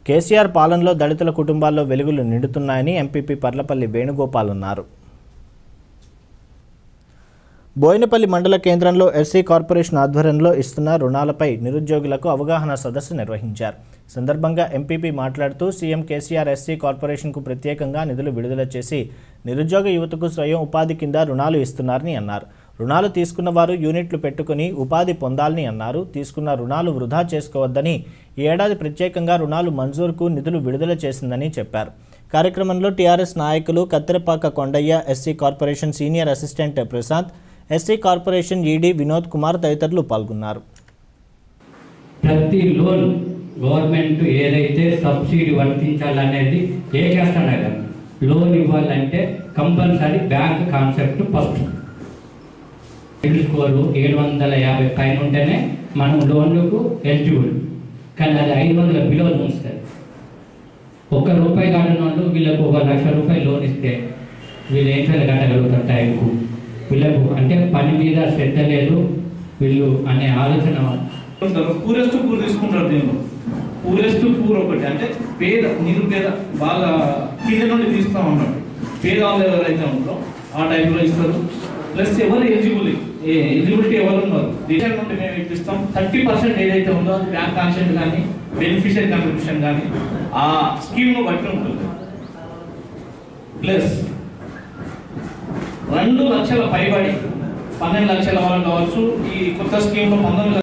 కేసీఆర్ పాలనలో దళితుల కుటుంబాల్లో వెలుగులు నిండుతున్నాయని ఎంపీపీ పర్లపల్లి వేణుగోపాల్ అన్నారు బోయినపల్లి మండల కేంద్రంలో ఎస్సీ కార్పొరేషన్ ఆధ్వర్యంలో ఇస్తున్న రుణాలపై నిరుద్యోగులకు అవగాహన సదస్సు నిర్వహించారు సందర్భంగా ఎంపీపీ మాట్లాడుతూ సీఎం కేసీఆర్ ఎస్సీ కార్పొరేషన్కు ప్రత్యేకంగా నిధులు విడుదల చేసి నిరుద్యోగ యువతకు స్వయం ఉపాధి కింద రుణాలు ఇస్తున్నారని అన్నారు రుణాలు తీసుకున్న వారు యూనిట్లు పెట్టుకుని ఉపాధి పొందాలని అన్నారు తీసుకున్న రుణాలు వృధా చేసుకోవద్దని ఈ ఏడాది ప్రత్యేకంగా రుణాలు మంజూరుకు నిధులు విడుదల చేసిందని చెప్పారు కార్యక్రమంలో టీఆర్ఎస్ నాయకులు Katterapaka Kondaiah SC corporation senior assistant Prashanth SC corporation ED Vinod Kumar తదితరులు పాల్గొన్నారు ప్రతి లోన్ గవర్నమెంట్ ఏదైతే సబ్సిడీ వర్తించాలనేది ఏ చేస్తాడు కదా లోన్ ఇవ్వాలంటే compulsory bank concept first CIBIL score ఏడు వందల యాభై పైన ఉంటేనే మనం లోన్లకు ఎలిజిబుల్ కానీ అది ఐదు వందల బిలో ఉంచుతుంది ఒక్క రూపాయి కట్టిన వాళ్ళు వీళ్ళకు ఒక లక్ష రూపాయలు లోన్ ఇస్తే వీళ్ళు ఏం చేయాలి కట్టగలుగుతారు టైంకు వీళ్ళకు అంటే పని మీద శ్రద్ధ లేదు వీళ్ళు అనే ఆలోచన ఉంటారు పూరెస్ట్ పూర్ తీసుకుంటారు దీనిలో పూరెస్ట్ పూర్ ఒకటి అంటే పేద నిరుపేద బాగా కింద నుండి తీస్తాం అన్నట్టు పేద వాళ్ళు ఎవరైతే ఉంటారో ఆ టైంలో ఇస్తారు ప్లస్ ఎవరు ఎలిజిబుల్ ఎలిజిబిలిటీ ఎవరు ఉన్నారు దేశం నుండి మేము ఇప్పిస్తాం థర్టీ పర్సెంట్ ఏదైతే ఉందో అది బ్యాంక్ కాన్సెంట్ కానీ బెనిఫిషియరీ కంట్రిబ్యూషన్ కానీ ఆ స్కీమ్ను బట్టి ఉంటుంది ప్లస్ రెండు లక్షల పైబడి పన్నెండు లక్షల వరకు కావచ్చు ఈ కొత్త స్కీమ్లో పంతొమ్మిది